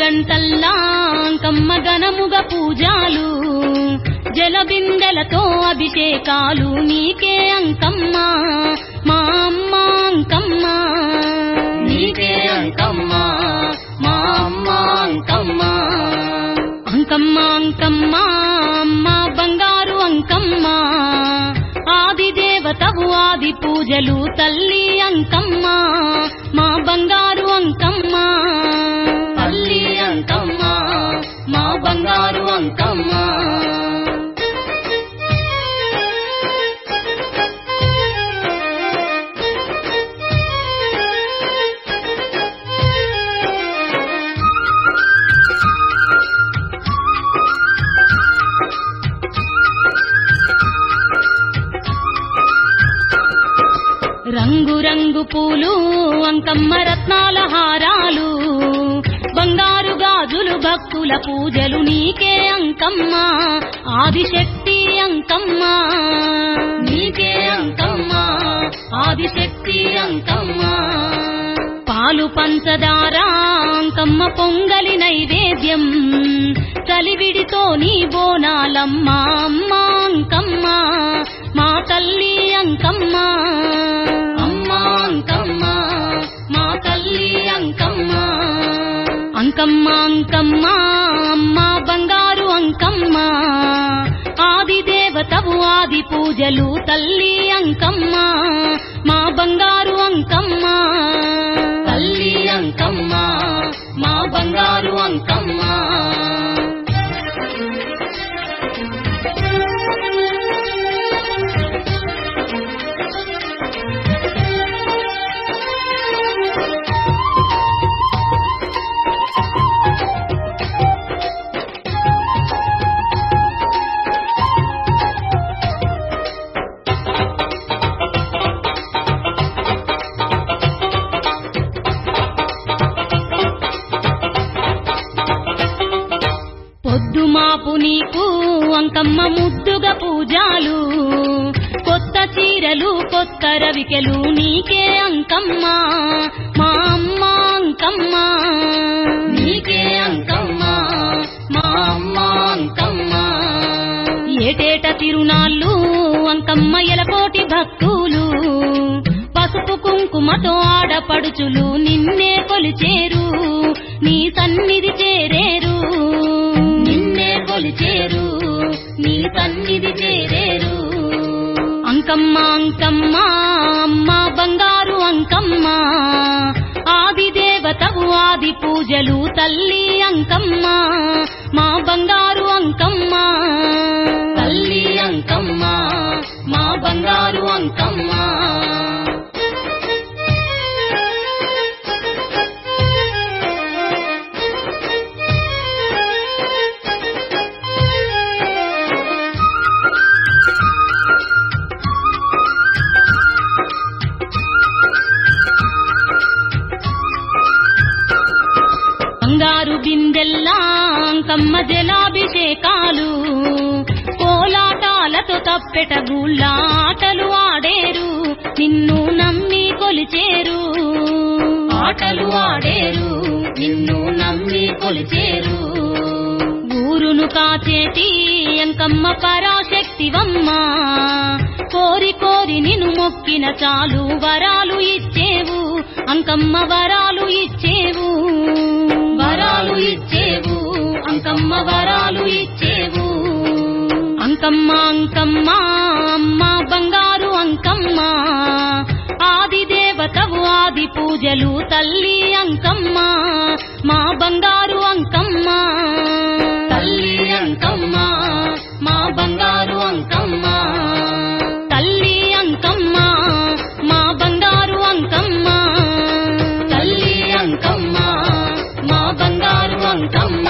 గంటల్లా అంకమ్మ గనముగ పూజాలు జలబిందెలతో అభిషేకాలు నీకే అంకమ్మ మా అమ్మ అంకమ్మ నీకే అంకమ్మ మా అమ్మ అంకమ్మ అంకమ్మ అంకమ్మ అమ్మ బంగారు అంకమ్మ ఆది దేవతవు ఆది పూజలు తల్లి అంకమ్మ మా బంగారు అంకమ్మ తల్లి అంకమ్మ మా బంగారు అంకమ్మ రంగు రంగు పూలు అంకమ్మ రత్నాల హారాలు బంగారు గాజులు భక్తుల పూజలు నీకే అంకమ్మ ఆదిశక్తి అంకమ్మ నీకే అంకమ్మ ఆదిశక్తి అంకమ్మ పాలు పంచదార అంకమ్మ పొంగలి నైవేద్యం కలివిడితో నీ బోనాలమ్మ అమ్మ అంకమ్మ మా తల్లి అంకమ్మ అమ్మ అంకమ్మ మా తల్లి అంకమ్మ అంకమ్మ అంకమ్మ అమ్మ బంగారు అంకమ్మ ఆది దేవతవు ఆది పూజలు తల్లి అంకమ్మ మా బంగారు అంకమ్మ తల్లి అంకమ్మ మా బంగారు అంకమ్మ పొద్దు మాపు నీకు అంకమ్మ ముద్దుగా పూజాలు కొత్త చీరలు కొత్త రవికెలు నీకే అంకమ్మ మా అమ్మ అంకమ్మ నీకే అంకమ్మ మా అమ్మ అంకమ్మ ఏటేట తిరునాళ్ళు అంకమ్మ ఎలకోటి భక్తులు పసుపు కుంకుమతో ఆడపడుచులు నిన్నే కొలిచేరు నీ సన్నిధి చేరేరు నిన్నే కొలిచేరు నీ సన్నిధి చేరేరు అంకమ్మ అంకమ్మ అమ్మ బంగారు అంకమ్మ ఆది దేవతవు ఆది పూజలు తల్లి అంకమ్మ మా బంగారు అంకమ్మ తల్లి అంకమ్మ మా బంగారు అంకమ్మ బంగారు బిందెల్లా అంకమ్మ జలాభిషేకాలు కోలాటాలతో తప్పెట గుళ్ళ ఆటలు ఆడేరు నిన్ను నమ్మి కొలిచేరు ఆటలు ఆడేరు నిన్ను నమ్మి కొలిచేరు ఊరును కాచేటి అంకమ్మ పరాశక్తివమ్మ కోరి కోరి నిన్ను మొక్కిన చాలు వరాలు ఇచ్చేవు అంకమ్మ వరాలు ఇచ్చేవు వరాలు ఇచ్చేవు అంకమ్మ వరాలు ఇచ్చేవు అంకమ్మ అంకమ్మ అమ్మ బంగారు అంకమ్మ ఆది దేవతవు ఆది పూజలు తల్లి అంకమ్మ మా బంగారు అంకమ్మ తల్లి అంకమ్మ మా బంగారు అంకమ్మ తల్లి అంకమ్మ మా బంగారు అంకమ్మ తల్లి అంకమ్మ మా బంగారు అంకమ్మ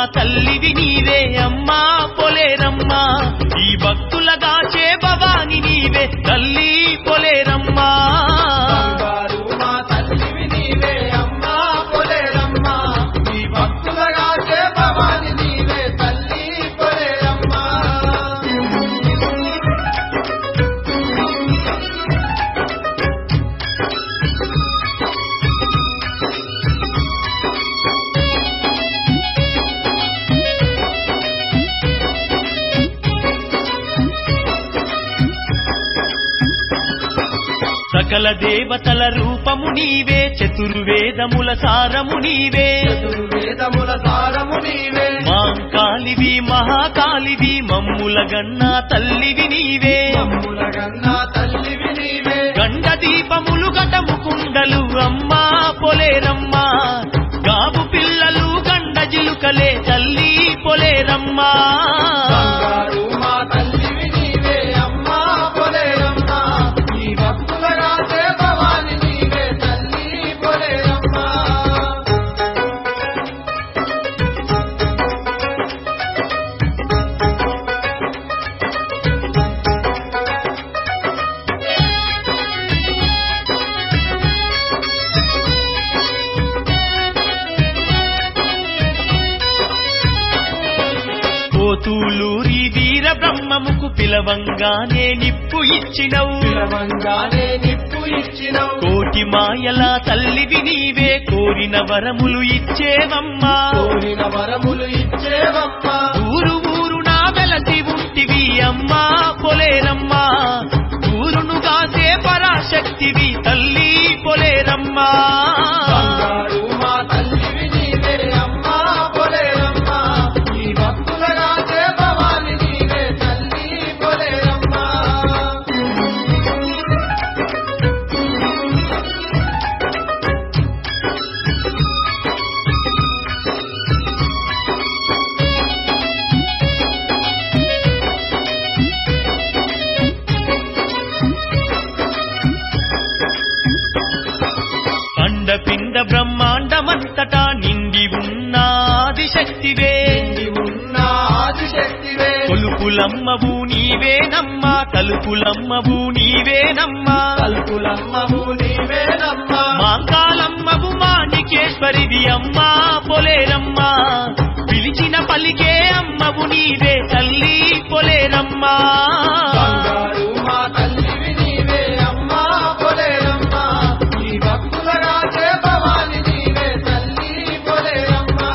తల్లివి నీవే అమ్మా పొలేరమ్మా ఈ భక్తులగా చే భవాని నీవే తల్లి పొలేరమ్మా బంగారు మా తల్లివి నీవే అమ్మా పొలేరమ్మా ఈ భక్తులగా చే భవాని నీవే తల్లి పొలేరమ్మా సకల దేవతల రూపము నీవే చతుర్వేదముల సారము నీవే చతుర్వేదముల సారము నీవే మాంకాలివి మహాకాలివి మమ్ముల గన్నా తల్లివి నీవే మమ్ముల గన్నా తల్లివి నీవే గండ దీపములు గటము కుండలు అమ్మా పొలేరమ్మా గాబు పిల్లలు గండ జిలుకలే తల్లి పొలేరమ్మా బంగారు మా తల్లివి నీవే అమ్మా పొలేరమ్మా ఈ భక్తులగా చే భవాని నీవే తల్లి పొలేరమ్మా కోతూలూరి వీర బ్రహ్మముకు పిలవంగానే నిప్పు ఇచ్చినవు పిలవంగానే నిప్పు ఇచ్చినవు కోటి మాయల తల్లివి నీవే కోరిన వరములు ఇచ్చేవమ్మా కోరిన వరములు ఇచ్చేవమ్మా ఊరు ఊరు నా వెలసి ఉంటివి అమ్మా పొలేరమ్మా ఊరును కాసే పరాశక్తివి తల్లి పొలేరమ్మా బంగారు మా తల్లివి నీవే అమ్మా పొలేరమ్మా ఈ భక్తులగా చే భవాని నీవే తల్లి పొలేరమ్మా అండపిండ బ్రహ్మాండమంతటా నిండి ఉన్న ఆదిశక్తివే నీ ఉన్న ఆదిశక్తివే కొలుపులమ్మవు నీవేనమ్మా తలుపులమ్మవు నీవేనమ్మా కల్పులమ్మవు నీవేనమ్మా మాంకాలమ్మవు మాణికేశ్వరివి అమ్మా పొలేరమ్మా పిలిచిన పలికే అమ్మవు నీవే తల్లి పొలేరమ్మా బంగారు మా తల్లివి నీవే అమ్మా పొలేరమ్మా ఈ భక్తులగా చే భవాని నీవే తల్లి పొలేరమ్మా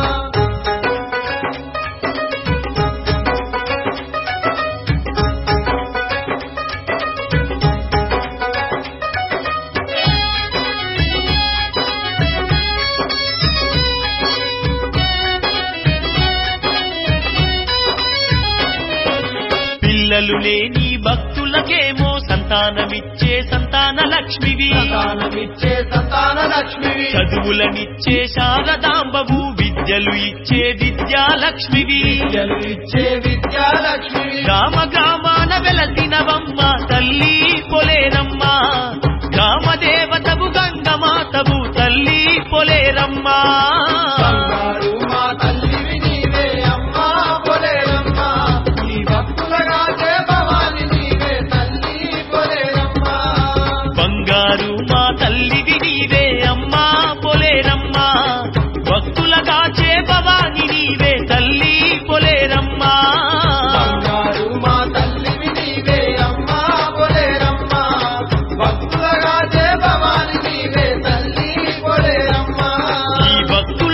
పిల్లలు లేని భక్తులకేమో సంతానమిచ్చే సంతాన లక్ష్మివి సంతానమిచ్చే సంతాన లక్ష్మివి చదువులనిచ్చే శారదాంబవు విద్యలు ఇచ్చే విద్యాలక్ష్మివి విద్యలు ఇచ్చే విద్యాలక్ష్మివి గ్రామ గ్రామాన వెలసినవమ్మ తల్లి పొలేరమ్మా గ్రామ దేవతవు గంగమాతవు తల్లి పొలేరమ్మా బంగారు మా తల్లివి నీవే అమ్మా పొలేరమ్మా ఈ భక్తులగా చే భవాని నీవే తల్లి పొలేరమ్మా బంగారు మా తల్లివి నీవే అమ్మా పొలేరమ్మా భక్తులగా చే భవాని నీవే తల్లి పొలేరమ్మా బంగారు మా తల్లివి నీవే అమ్మా పొలేరమ్మా భక్తులగా చే భవాని నీవే తల్లి పొలేరమ్మా ఈ భక్తుల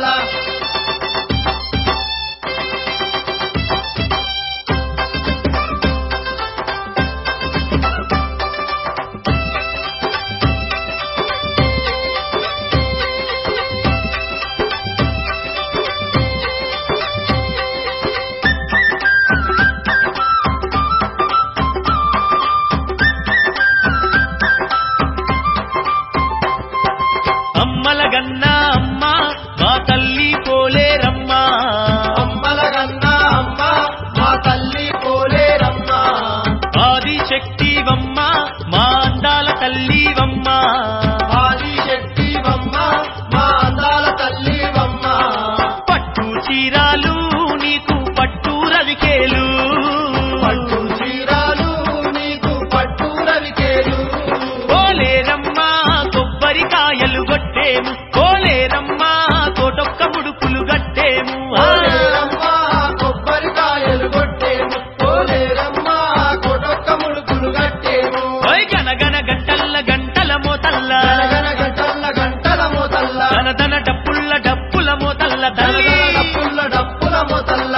అమ్మల గన్నా అమ్మ మా తల్లి పోలేరమ్మ అమ్మల కన్నా అమ్మ మా తల్లి పోలేరమ్మ ఆది శక్తివమ్మ మా అందాల తల్లివమ్మ ఆది శక్తివమ్మ మా అందాల తల్లివమ్మ పట్టు చీరాలు నీకు పట్టు రవికేలు పట్టు చీరాలు నీకు పట్టు రవికేలు పోలేరమ్మ కొబ్బరికాయలు కొట్టేము పోలేరమ్మ తోటొక్క ముడుపులు గట్టేము ఆ. పోలేరమ్మ కొబ్బరికాయలు కొట్టేము పోలేరమ్మ కొడొక్క ముడుపులు కట్టేము ఓయ్ గనగన గంటల్ల గంటల మోతల్ల గనగన గంటల్ల గంటల మోతల్ల తన తన డప్పుల్ల డప్పుల మోతల్ల తల్లి గనగన డప్పుల డప్పుల మోతల్ల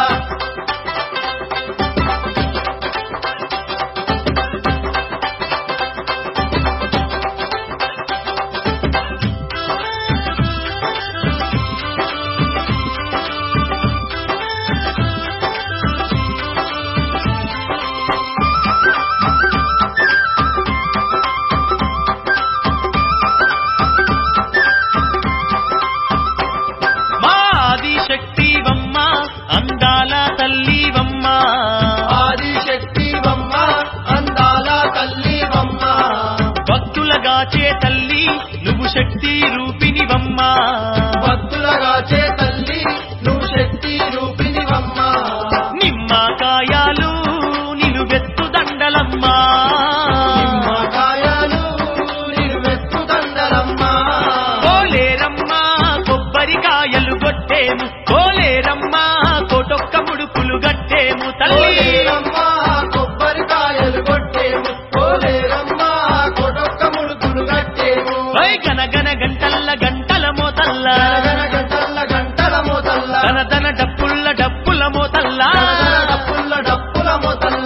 మా ఆది శక్తివమ్మ అందాల తల్లివమ్మ ఆది శక్తివమ్మ అందాల తల్లివమ్మ భక్తులగాచే తల్లి నువ్వు శక్తి రూపినివమ్మ భక్తులగాచే తల్లి నువ్వు శక్తి రూపినివమ్మ నిమ్మకాయాలు నిలువెత్తు దండలమ్మ నిమ్మకాయలు నిలువెత్తు దండలమ్మ పోలేరమ్మ కొబ్బరికాయలు కొట్టేము పోలేరమ్మ కోటొక్క ముడుపులు గట్టేము తల్లి పోలేరమ్మ కొబ్బరికాయలు కొట్టేము పోలేరమ్మ కొడొక్క ముడుపులు కట్టేము ఓయ్ గనగన గంటల్ల గంటల మోతల్ల గనగన గంటల్ల గంటల మోతల్ల తన తన డప్పుల్ల డప్పుల మోతల్ల గనగన డప్పుల డప్పుల మోతల్ల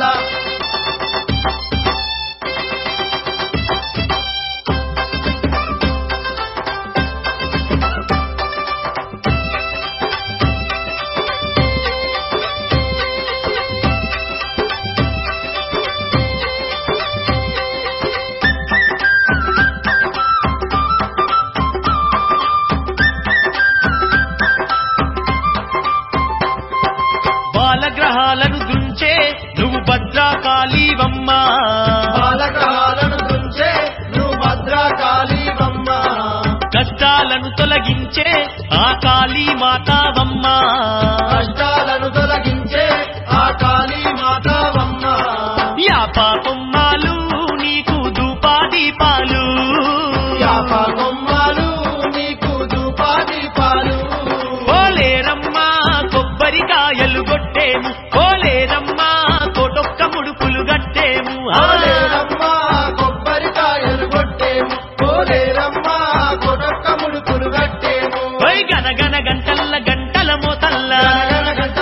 బాలగ్రహాలను దుంచే నువ్వు భద్రాకాళీవమ్మ బాలగ్రహాలను తుంచే నువ్వు భద్రకాళీవమ్మ కష్టాలను తొలగించే ఆ కాళీ మాతావమ్మ కష్టాలను తొలగించే ఆ కాళీ మాతావమ్మ యా పాపమ్మాలు నీకు దూపాదీపాలు యాప కొమ్మలు నీకు ధూపాదీపాలు పోలేరమ్మ కొబ్బరికాయలు కొట్టేము పోలేరమ్మ తోటొక్క ముడుపులు గట్టేము ఆ. పోలేరమ్మ కొబ్బరికాయలు కొట్టేము పోలేరమ్మ కొడొక్క ముడుపులు కట్టేము ఓయ్ గనగన గంటల్ల గంటల మోతల్ల గనగన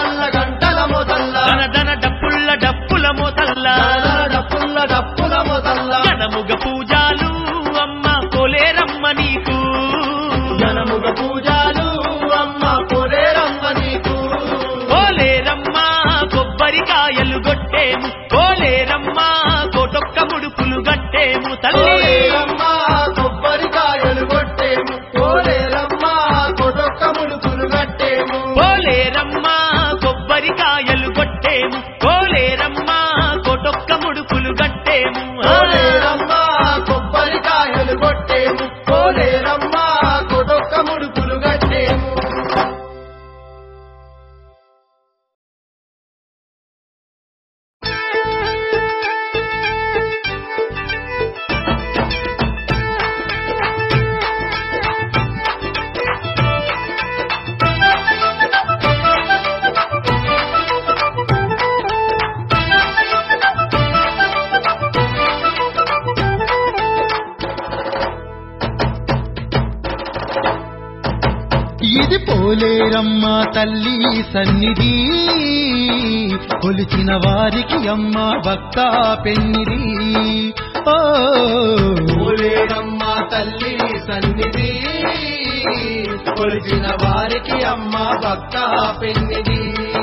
పోలేరమ్మ తల్లి సన్నిధి కొలిచిన వారికి అమ్మ భక్త పెన్నిది ఓ పోలేరమ్మ తల్లి సన్నిధి కొలిచిన వారికి అమ్మ భక్త పెన్నిది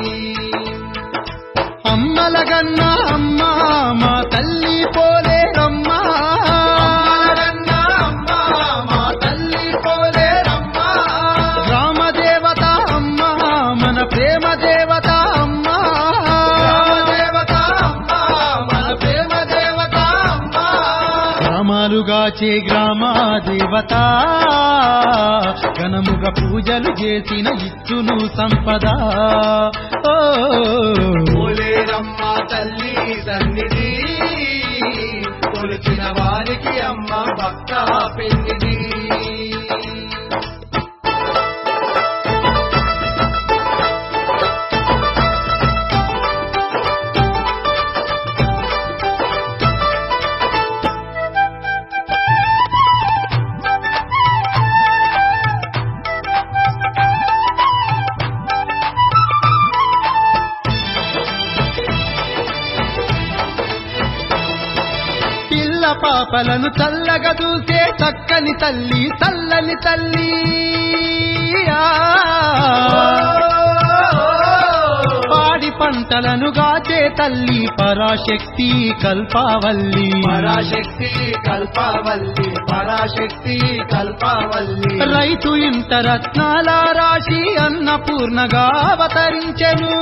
అమ్మలగన్న అమ్మ మా తల్లి పోలేరమ్మ అమ్మలగన్న అమ్మ మా తల్లి పోలేరమ్మ గ్రామ దేవత అమ్మ మన ప్రేమ దేవత అమ్మ రామదేవత అమ్మ మన ప్రేమ దేవత అమ్మ గ్రామాలుగాచే గ్రామ దేవత ఘనముగా పూజలు చేసిన ఇచ్చును సంపద ఓ పోలేరమ్మ తల్లి సన్నిధి కొలిచిన వారికి అమ్మ భక్త పెన్నిది పిల్ల పాపలను చల్లగా చూసే చక్కని తల్లి చల్లని తల్లి ఆ. పాడి పంటలను గాచే తల్లి పరాశక్తి కల్పావల్లి పరాశక్తి కల్పవల్లి పరాశక్తి కల్పవల్లి రైతు ఇంట రత్నాల రాశి అన్నపూర్ణగా అవతరించెను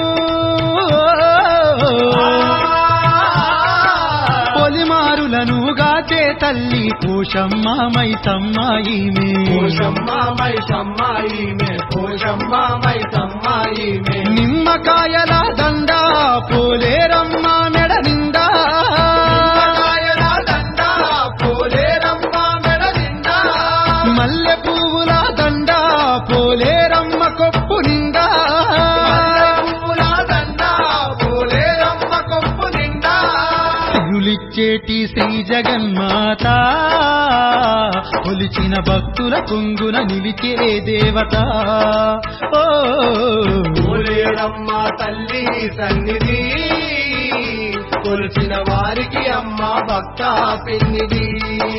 పొలిమారులను గాచే తల్లి పోషమ్మ మైసమ్మ ఈమె పోషమ్మ మైసమ్మాయి మే పోషమ్మ మైసమ్మాయి మే నిమ్మకాయల దండ పోలేరమ్మ మెడ నిండా నిమ్మకాయల దండ పోలేరమ్మ మెడ నిండా మల్లె పువ్వుల దండ పోలేరమ్మ కొప్పు నిండా మల్లెపూల దండ పోలేరమ్మ కొప్పు నిండా సిరులిచ్చేటి శ్రీ జగన్మాత కొలిచిన భక్తుల కొంగున నిలిచే దేవత ఓ పోలేరమ్మ తల్లి సన్నిధి కొలిచిన వారికి అమ్మ భక్త పెన్నిది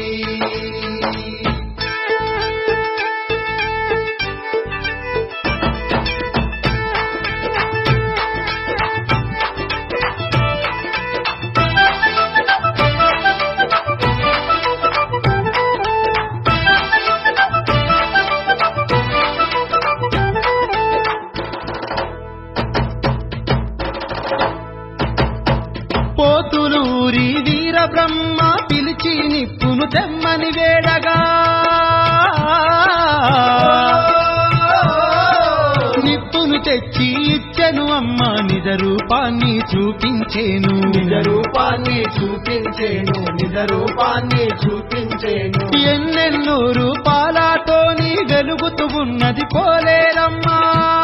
పోతులూరి వీర బ్రహ్మ పిలిచి నిప్పును తెమ్మని వేడగా నిప్పును తెచ్చి ఇచ్చెను అమ్మ నిజ రూపాన్ని చూపించేను నిజ రూపాన్ని చూపించేను నిజ రూపాన్ని చూపించేను ఎన్నెన్నో రూపాలతోని వెలుగుతూ ఉన్నది పోలేరమ్మా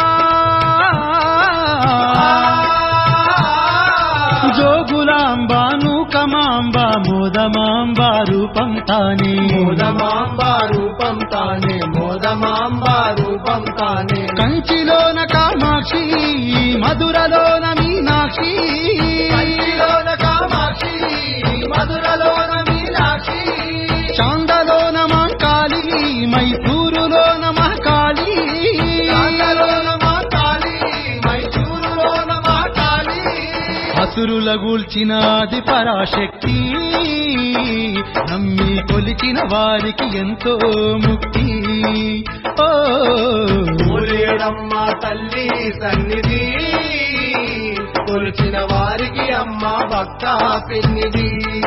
జోగులాంబ నూకమాంబ మోదమాంబ రూపం తానే మోదమాంబ రూపం తానే మోదమాంబ రూపం తానే కంచిలోన కామాక్షి మధురలోన మీనాక్షి కంచిలోన కామాక్షి మధురలోన మీనాక్షి చాందలోన మాంకాళి మైసూరులోన మహకాళి కాంతలోన మా కాళీ మైసూరులోన మా కాళీ అసురుల గూల్చినాది పరాశక్తి నమ్మి కొలిచిన వారికి ఎంతో ముక్తి ఓ పోలేరమ్మ తల్లి సన్నిధి కొలిచిన వారికి అమ్మ భక్త పెన్నిది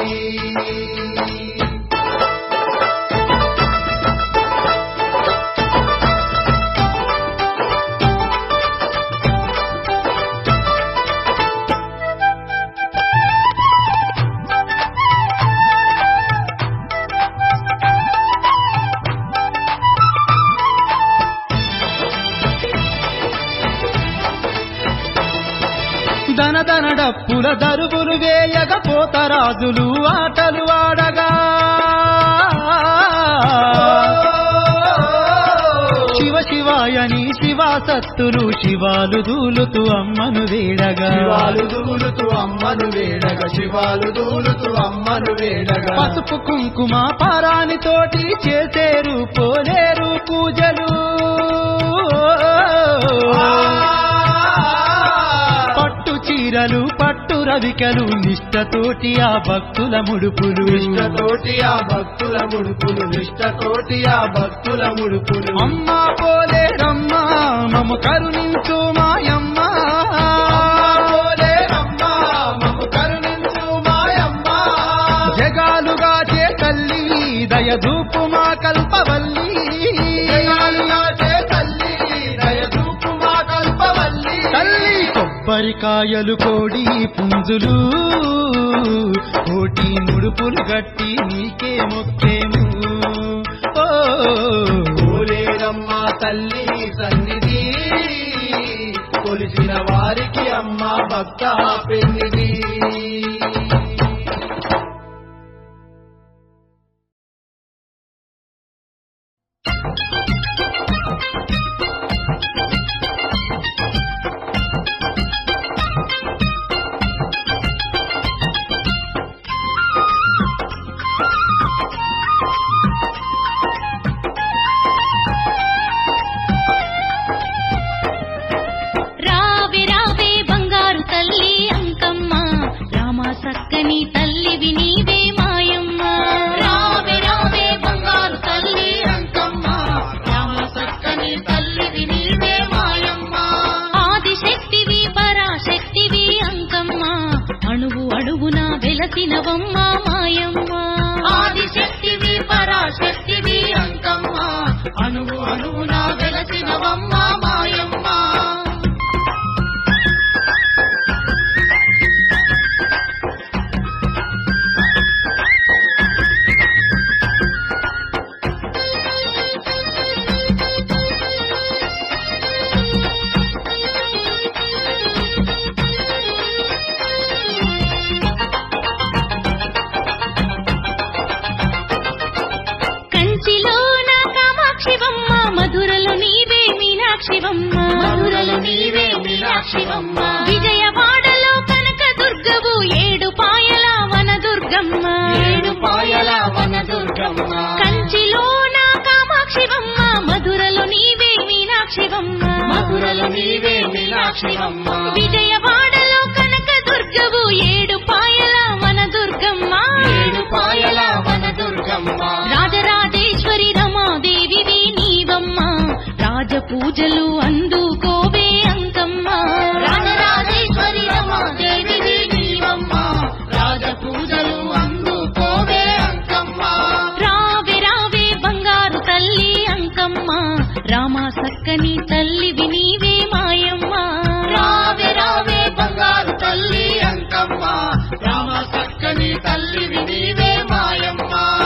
దన దన డప్పుల దరువులు వేయగ పోతరాజులు ఆటలు ఆడగా శివ శివాయని శివా సత్తులు శివాలు దూలుతూ అమ్మను వేడగా శివాలు దూలుతూ అమ్మను వేడగా శివాలు దూలుతూ అమ్మను వేడగా పసుపు కుంకుమ పారాని తోటి చేసేరు పోలేరు పూజలు పట్టు చీరలు పట్టు రవికలు నిష్టతోటి ఆ భక్తుల ముడుపులు నిష్టతోటి ఆ భక్తుల ముడుపులు నిష్టతోటి ఆ భక్తుల ముడుపులు అమ్మా పోలేరమ్మ మము కరుణించు మాయమ్మ పోలేరమ్మా, మమ్ము కరుణించు మాయమ్మ. జగాలుగా చే తల్లి దయదూపు మా కల్పవల్లి జయాలుగా చే తల్లి, దయచూపు మా కల్పవల్లి. తల్లి కొబ్బరికాయలు కోడి పుంజులు కోటి ముడుపులు గట్టి నీకే మొక్కేము ఓ పోలేరమ్మా తల్లి సన్నిధి కొలిసిన వారికి అమ్మ భక్త పెన్నిధి రావే రావే బంగారు తల్లి అంకమ్మ రామ సక్కని తల్లివి నీవే మాయమ్మ రావే రావే బంగారు తల్లి అంకమ్మ రామ సక్కని తల్లివి నీవే మాయమ్మ ఆదిశక్తివి పరాశక్తివి అంకమ్మ అణువు అణువున వెలసినవమ్మ మాయమ్మ ఆదిశక్తివి పరాశక్తివి అంకమ్మ అణువు అణువున వెలసినవమ్మ మాయమ్మ కంచిలోన కామాక్షివమ్మ మధురలో నీవే మీనాక్షివమ్మ మధురలో నీవే మీనాక్షివమ్మ విజయవాడలో కనక దుర్గవు ఏడు పాయల వన దుర్గమ్మ ఏడు పాయల వన దుర్గమ్మ కంచిలోన కామాక్షివమ్మ మధురలో నీవే మీనాక్షివమ్మ మధురలో నీవే మీనాక్షివమ్మ విజయవాడలో కనక దుర్గవు ఏడు పాయల వన దుర్గమ్మ ఏడు పాయల వన దుర్గమ్మ రాజరాజేశ్వరి రమాదేవివి నీవమ్మ రాజ పూజలు అందుకోవే అంకమ్మ రాజరాజేశ్వరి రమాదేవివి నీవమ్మ రాజ పూజలు అందుకోవే అంకమ్మ రావే రావే బంగారు తల్లి అంకమ్మ రామ సక్కని తల్లివి నీవే మాయమ్మ రావే రావే బంగారు తల్లి అంకమ్మ రామ సక్కని తల్లివి నీవే మాయమ్మ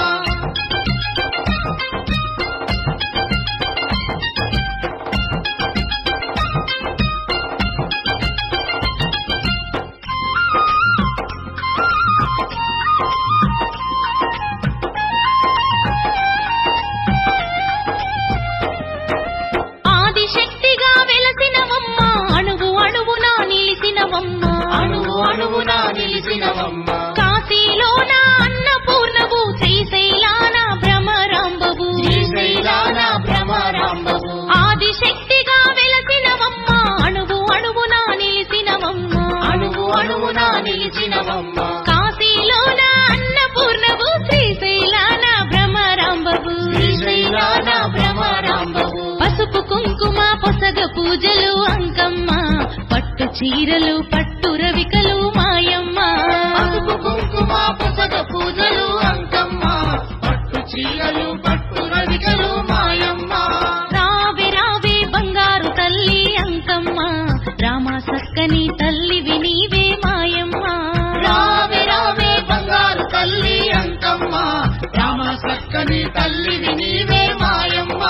ఆదిశక్తిగా వెలసినవమ్మ అణువు అణువున నిలిసినవమ్మ అణువు అణువున నిలిసినవమ్మ కాశీలోన అన్నపూర్ణవు శ్రీశైలాన భ్రమరాంబవు శ్రీశైలాన భ్రమరాంబవు ఆదిశక్తిగా వెలసినవమ్మ అణువు అణువున నిలిసినవమ్మ అణువు అణువున నిలిచినవమ్మ కాశీలోన అన్నపూర్ణవు శ్రీశైలాన భ్రమరాంబవు శ్రీశైలాన భ్రమరాంబవు పసుపు కుంకుమ పొసగ పూజలు అంకమ్మ పట్టు చీరలు పట్టు రవికలు మాయమ్మ పసుపు కుంకుమ పొసగ పూజలు అంకమ్మ పట్టు చీరలు పట్టు రవికలు మాయమ్మ రావే రావే బంగారు తల్లి అంకమ్మ రామ సక్కని తల్లివి నీవే మాయమ్మ రావే రావే బంగారు తల్లి అంకమ్మ రామ సక్కని తల్లివి నీవే మాయమ్మ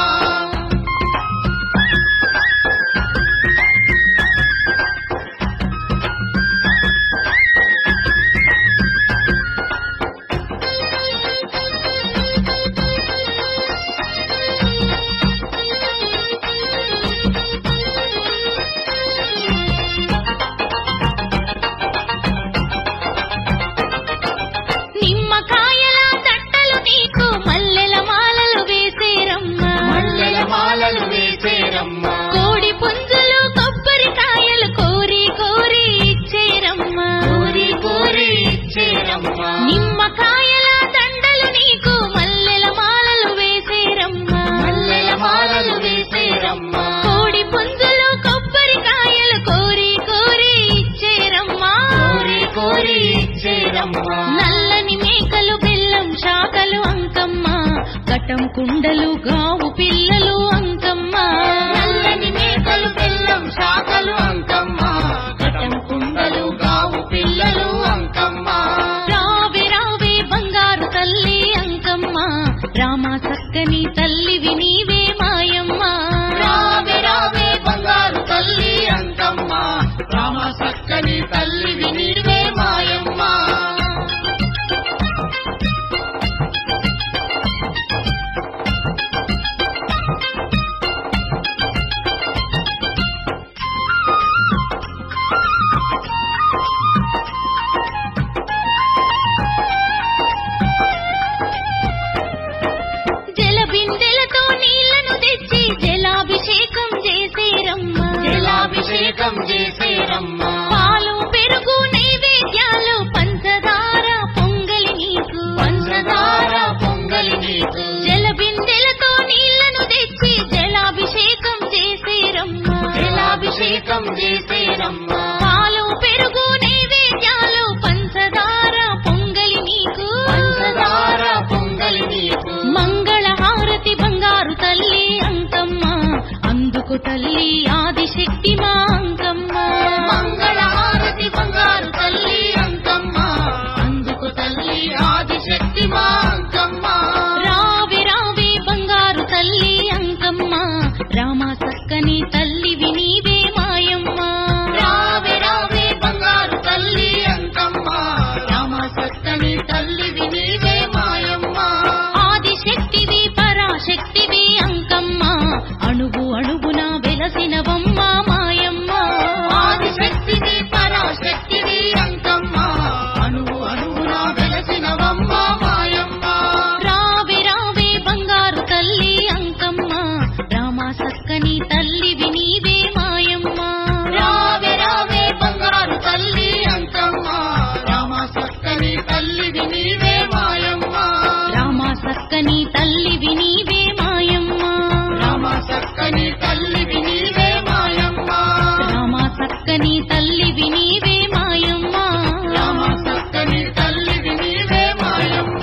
ఘటం కుండలు గావు పిల్లలు అంకమ్మ నల్లని మేకలు బెల్లం శాఖలు అంకమ్మ ఘటం కుండలు గావు పిల్లలు అంకమ్మ రావే రావే బంగారు తల్లి అంకమ్మ రామ సక్కని తల్లివి నీవే మాయమ్మ రావే రావే బంగారు తల్లి అంకమ్మ రామ సక్కని తల్లి వినివే మాయమ్మ జల బిందెలతో నీళ్లను తెచ్చి జలాభిషేకం చేసేరమ్మ జలాభిషేకం చేసేరమ్మ పాలు పెరుగు నైవేద్యాలు పంచదార పొంగలి నీకు పంచదార పొంగలి నీకు జల బిందెలతో నీళ్లను తెచ్చి జలాభిషేకం చేసేరమ్మ జలాభిషేకం చేసేరమ్మ పాలు పెరుగు నైవేద్యాలు పంచదార పొంగలి నీకు పంచదార పొంగలి నీకు మంగళ హారతి బంగారు తల్లి అంకమ్మ అందుకు తల్లి ఆదిశక్తి మా అంకమ్మ మంగళహారతి బంగారు తల్లి అంకమ్మ అందుకు తల్లి ఆదిశక్తి మా అంకమ్మ రావి రావి బంగారు తల్లి అంకమ్మ రామ సక్కని తల్లివి నీవే మాయమ్మ రావే రావే బంగారు తల్లి అంకమ్మ రామ సక్కని తల్లి వినివే మాయమ్మ ఆదిశక్తివి పరాశక్తివి అంకమ్మ అణువు అణువున వెలసినవమ్మ మాయమ్మ ఆదిశక్తివి పరాశక్తివి అంకమ్మ అణువు అణువున వెలసినవమ్మ మాయమ్మ రావి రావి బంగారు తల్లి అంకమ్మ రామ సక్కని తల్లివి నీవే మాయమ్మ రావే రావే బంగారు తల్లి అంకమ్మ రామ సక్కని తల్లి వినివే మాయమ్మ రామ సక్కని తల్లివి నీవే మాయమ్మ రామ సక్కని తల్లి వినివే మాయమ్మ రామ సక్కని తల్లివి నీవే మాయమ్మ రామ సక్కని తల్లి వినివే మాయమ్మ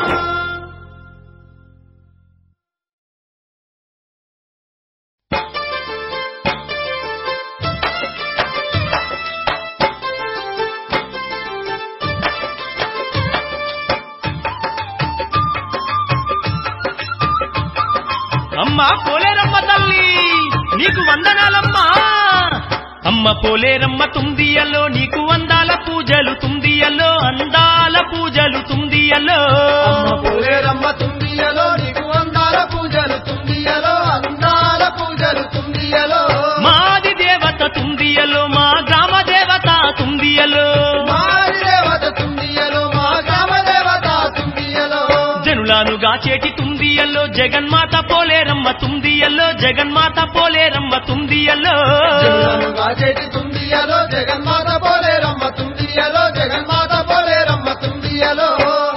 అమ్మ పోలేరమ్మ తల్లి నీకు వందనాలమ్మా అమ్మ పోలేరమ్మ తుందియలో నీకు వందాల పూజలు తుందియలో అందాల పూజలు తుందియలో అమ్మ పోలేరమ్మ తుండియలో నీకు అందాల పూజలు తుండియలో అందాల పూజలు తుండియలో మాది దేవత తుందియలో మా గ్రామ దేవత తుందియలో మారి దేవత తుండియలో మా గ్రామ దేవత తుండియలో జనులాను గాచేటి తుందియల్లో జగన్మాత పోలేరమ్మ తుందియల్లో జగన్మాత పోలేరమ్మ తుందియల్లో జనులను గాచేటి తుండియలో జగన్మాత పోలేరమ్మ తుండియలో జగన్మాత పోలేరమ్మ తుండియలో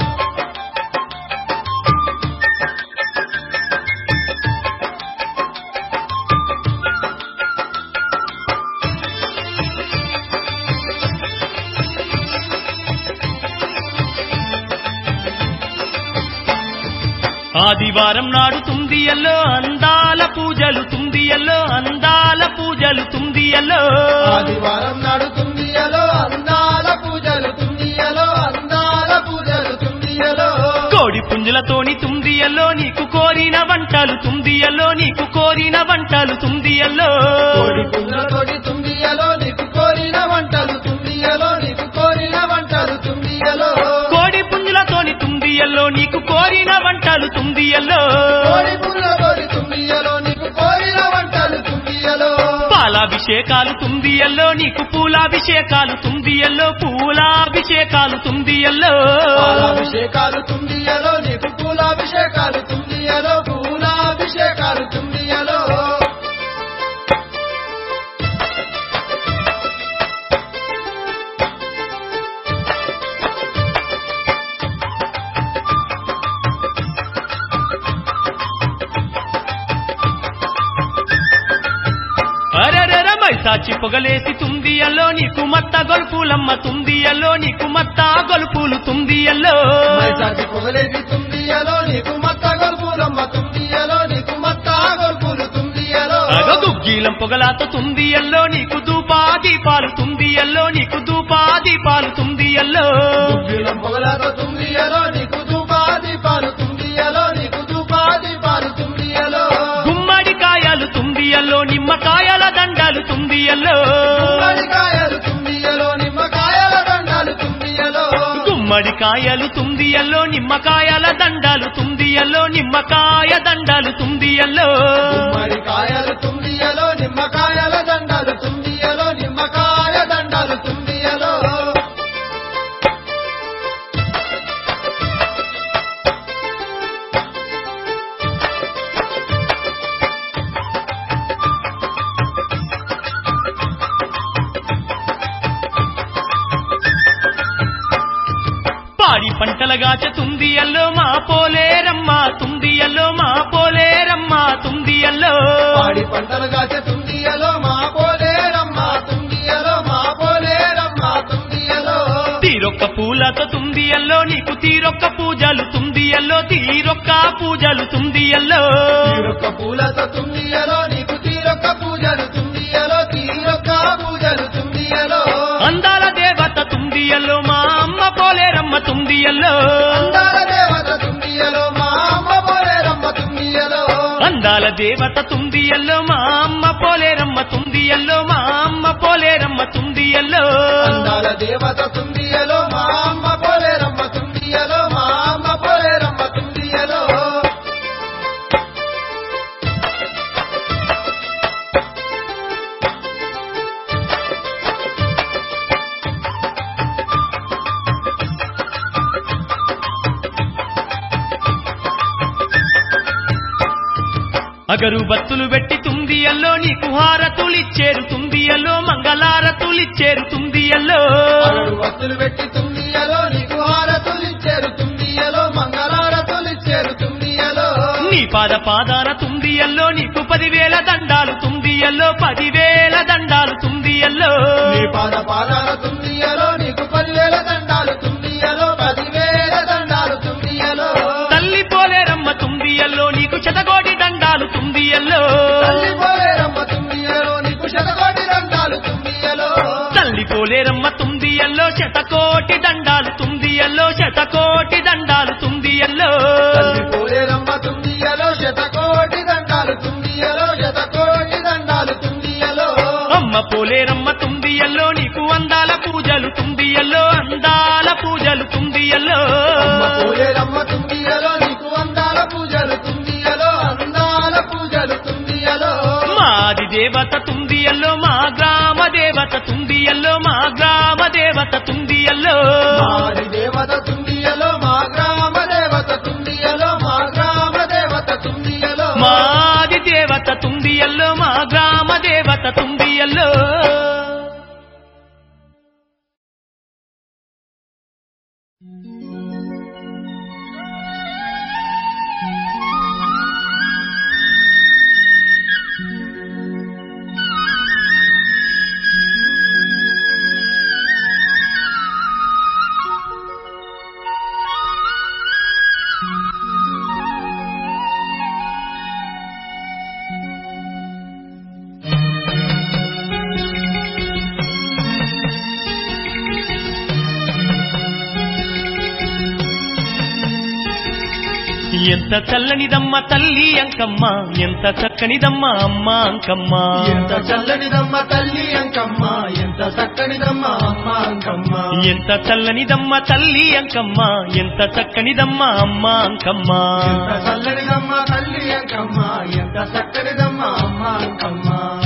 ఆదివారం నాడు తుందియల్లో అందాల పూజలు తుందియల్లో అందాల పూజలు తుందియల్లో ఆదివారం నాడు తుండియలో అందాల పూజలు తుండియలో అందాల పూజలు తుండియలో కోడి పుంజులతోని తుందియల్లో నీకు కోరిన వంటలు తుందియల్లో నీకు కోరిన వంటలు తుందియల్లో కోడి పుల్లతోటి తుండియలో నీకు కోరిన వంటలు తుండియలో నీకు కోరిన వంటలు తుండియలో కోడి పుంజులతోని తుందియల్లో నీకు కోరిన వంటలు తుందియల్లో కోడి పుల్లతోటి తుండియలో నీకు కోరిన వంటలు తుండియలో పాలాభిషేకాలు తుందియల్లో నీకు పూలాభిషేకాలు తుందియల్లో పూలాభిషేకాలు తుందియల్లో పాలాభిషేకాలు తుండియలో నీకు పూలాభిషేకాలు తుండియలో పూలాభిషేకాలు తుండియలో అరెరెర మైసాచి పొగలేసి తుందియల్లో నీకు మత్త గొలుపులమ్మ తుందియల్లో నీకు మత్త గొలుపులు తుందియల్లో మైసాచి పొగలేసి తుండియలో నీకు మత్తగో గొల్పులమ్మ తుందియలో నీకు మత్తా గొల్పులు తుందియలో అగో గుగ్గీలం పొగలాతో తుందియల్లో నీకు దూపా దీపాలు తుందియల్లో నీకు దూపా దీపాలు తుందియల్లో గుగ్గిలం పొగలతో తుందియలో నీకు ధూపాది పాలు తుందియలో నీకు ధూపాది పాలు తుందియలో గుమ్మడికాయలు తుందియల్లో నిమ్మకాయల దండాలు తుందియల్లో గుమ్మడికాయలు తుందియలో నిమ్మకాయల దండాలు తుందియలో గుమ్మడికాయలు తుందియల్లో నిమ్మకాయల దండాలు తుందియల్లో నిమ్మకాయ దండాలు తుందియల్లో గుమ్మడికాయలు తుందియలో నిమ్మకాయల దండాలు తుందియలో నిమ్మకాయ దండాలు తుందియలో పాడి పంటలగాచ తుందియల్లో మా పోలేరమ్మ తుందియల్లో మా పోలేరమ్మ తుందియల్లో పాడి పంటలు కాచే తుందియలో మా పోలేరమ్మ తుందియలో మా పోలేరమ్మ తుందియలో తీరొక్క పూలతో తుందియల్లో నీకు తీరొక్క పూజలు తుందియల్లో తీరొక్క పూజలు తుందియల్లో తీరొక్క పూలతో తుందియలో నీకు తీరొక్క పూజలు తుందియలో తీరొక్క పూజలు తుందియలో అందాల దేవత తుందియల్లో మా అమ్మ పోలేరమ్మ తుందియల్లో అందాల దేవత తుందియలో మా అమ్మ పోలేరమ్మ తుందియలో అందాల దేవత తుందియల్లో మా అమ్మ పోలేరమ్మ తుందియల్లో మా అమ్మ పోలేరమ్మ తుందియల్లో అందాల దేవత తుందియలో మా అమ్మ పోలేరమ్మ తుందియలో మా అమ్మ పోలేరమ్మ తుందియలో అగరు బత్తులు పెట్టి తుందియల్లో నీకు హారతులిచ్చేరు తుందియల్లో మంగళారతులిచ్చేరు తుందియల్లో అరడు వత్తులు పెట్టి తుందియలో నీకు హారతులిచ్చారు తుందియలో మంగళారతులిచ్చారు తుందియలో నీ పాద పాదాన తుందియల్లో నీకు పదివేల దండాలు తుందియల్లో పదివేల దండాలు తుందియల్లో నీ పాద పాదాల తుందియలో నీకు పదివేల దండాలు తుందియలో పదివేల దండాలు తుందియలో తల్లి పోలేరమ్మ తుందియల్లో నీకు శతకోటి దండాలు తుందియల్లో తల్లి పోలేరమ్మ తుందియలో నీకు శతకోటి దండాలు తుందియలో తల్లి పోలేరమ్మ తుందియల్లో శతకోటి దండాలు తుందియల్లో శతకోటి దండాలు తుందియల్లో తల్లి పోలేరమ్మ తుందియలో శతకోటి దండాలు తుందియలో శతకోటి దండాలు తుందియలో అమ్మ పోలేరమ్మ తుందియల్లో నీకు అందాల పూజలు తుందియల్లో అందాల పూజలు తుందియల్లో అమ్మ పోలేరమ్మ తుందియలో నీకు అందాల పూజలు తుందియలో అందాల పూజలు తుందియలో మాది దేవత తుందియల్లో మా గ్రామ దేవత తుందియల్లో మా గ్రామ దేవత తుందియల్లో మాది దేవత తుందియలో మా గ్రామ దేవత తుందియలో మా గ్రామ దేవత తుందియలో మాది దేవత తుందియల్లో మా గ్రామ దేవత తుందియల్లో ఎంత చల్లనిదమ్మ తల్లి అంకమ్మ ఎంత చక్కనిదమ్మ అమ్మ అంకమ్మ ఎంత చల్లనిదమ్మ తల్లి అంకమ్మ ఎంత చక్కనిదమ్మ అమ్మ అంకమ్మ ఎంత చల్లనిదమ్మ తల్లి అంకమ్మ ఎంత చక్కనిదమ్మ అమ్మ అంకమ్మ ఎంత చల్లనిదమ్మ తల్లి అంకమ్మ ఎంత చక్కనిదమ్మ అమ్మ అంకమ్మ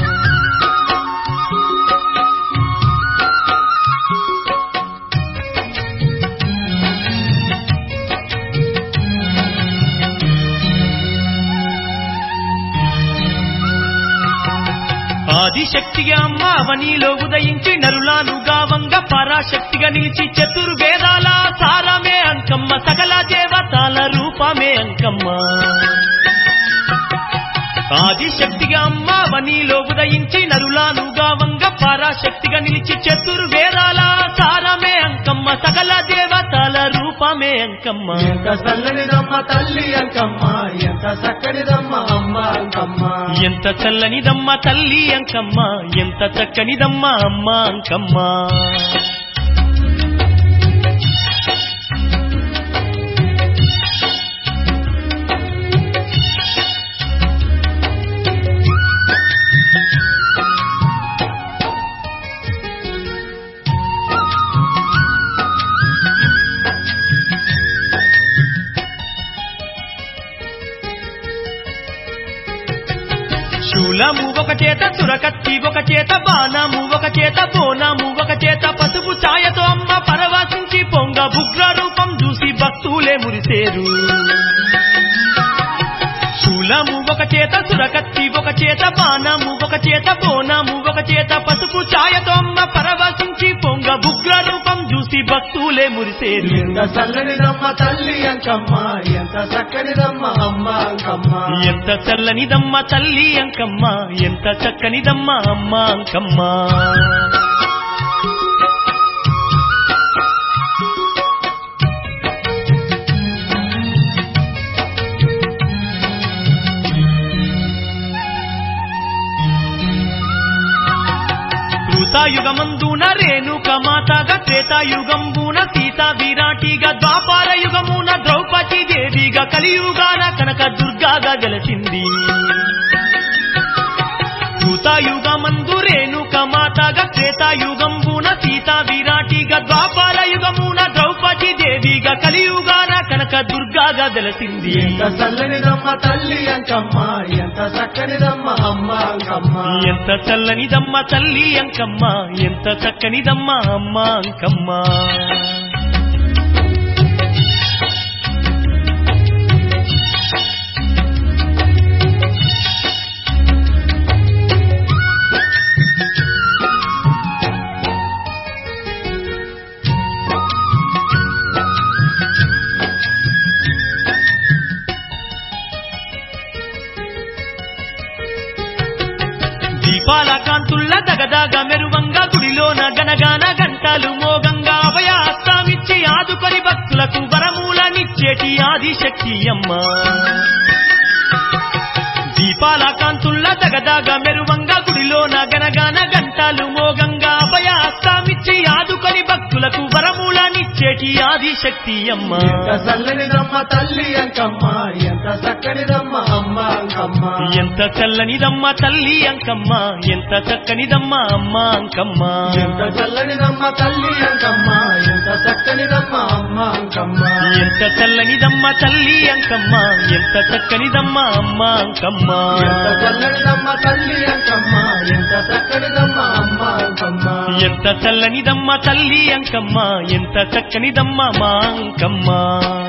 ఆదిశక్తిగా అమ్మ అవనిలో ఉదయించి నరులానుగా వంగ పరాశక్తిగా నిలిచి చతుర్వేదాల సారమే అంకమ్మ సకల దేవతాల రూపమే అంకమ్మ ఆదిశక్తిగా అమ్మ అవనిలో ఉదయించి నరులానుగా వంగ పరాశక్తిగా నిలిచి చతుర్వేదాల సారమే అంకమ్మ సకల దేవతాల రూపమే అంకమ్మ అంకమ్మ ఎంత చల్లనిదమ్మ తల్లి అంకమ్మ ఎంత చక్కనిదమ్మ అమ్మ అంకమ్మ ఎంత చల్లనిదమ్మ తల్లి అంకమ్మ ఎంత చక్కనిదమ్మ అమ్మ అంకమ్మ శూలము ఒక చేత చురకత్తి ఒక చేత బాణము ఒక చేత బోనము ఒక చేత పసుపు ఛాయతో అమ్మ పరవశించి పొంగ బుగ్ర రూపం చూసి భక్తులే మురిసేరు శూలము ఒక చేత చురకత్తి ఒక చేత బాణము ఒక చేత బోనము ఒక చేత పసుపు ఛాయతో అమ్మ పరవశించి పొంగ బుగ్ర రూపం చూసి భక్తులే మురిసేరు ఎంత చల్లనిదమ్మ తల్లి అంకమ్మ ఎంత చక్కనిదమ్మ అమ్మ అంకమ్మ ఎంత చల్లనిదమ్మ తల్లి అంకమ్మ ఎంత చక్కనిదమ్మ అమ్మ అంకమ్మ కృతాయుగమందున రేణుక మాతగా త్రేతాయుగంబున సీత విరాటిగా ద్వాపార యుగమున ద్రౌపది దేవిగా కలియుగాన కనక దుర్గాగా గెలిచింది కృతాయుగమందు రేణుక మాతగా త్రేతాయుగంబున సీత విరాటిగా ద్వాపార యుగమున ద్రౌపది దేవిగా కలియుగాన కనక దుర్గాగా వెలసింది ఎంత చల్లనిదమ్మ తల్లి అంకమ్మ ఎంత చక్కనిదమ్మ అమ్మ అంకమ్మ ఎంత చల్లనిదమ్మ తల్లి అంకమ్మ ఎంత చక్కనిదమ్మ అమ్మ అంకమ్మ దీపాల కాంతుల్ల దగదాగ మెరువంగా గుడిలోన గనగాన గంటలు మోగంగా అభయ హస్తామిచ్చి ఆదుకొని భక్తులకు వరమూలనిచ్చేటి ఆదిశక్తి అమ్మ దీపాల కాంతుల్ల దగదాగ మెరువంగా గుడిలోన గనగాన గంటలు మోగంగా అభయ హస్తామిచ్చి ఆదుకొని భక్తులకు వరమూలనిచ్చేటి ఆదిశక్తి అమ్మ ఎంత చల్లనిదమ్మ తల్లి అంకమ్మ ఎంత చక్కనిదమ్మ అమ్మ అంకమ్మ ఎంత చల్లనిదమ్మ తల్లి అంకమ్మ ఎంత చక్కనిదమ్మ అమ్మ అంకమ్మ ఎంత చల్లనిదమ్మ తల్లి అంకమ్మ ఎంత చక్కనిదమ్మ అమ్మ అంకమ్మ ఎంత చల్లనిదమ్మ తల్లి అంకమ్మ ఎంత చక్కనిదమ్మ అమ్మ అంకమ్మ ఎంత చల్లనిదమ్మ తల్లి అంకమ్మ ఎంత చక్కనిదమ్మ అమ్మ అంకమ్మ ఎంత చల్లనిదమ్మ తల్లి అంకమ్మ ఎంత చక్కనిదమ్మ మా అంకమ్మ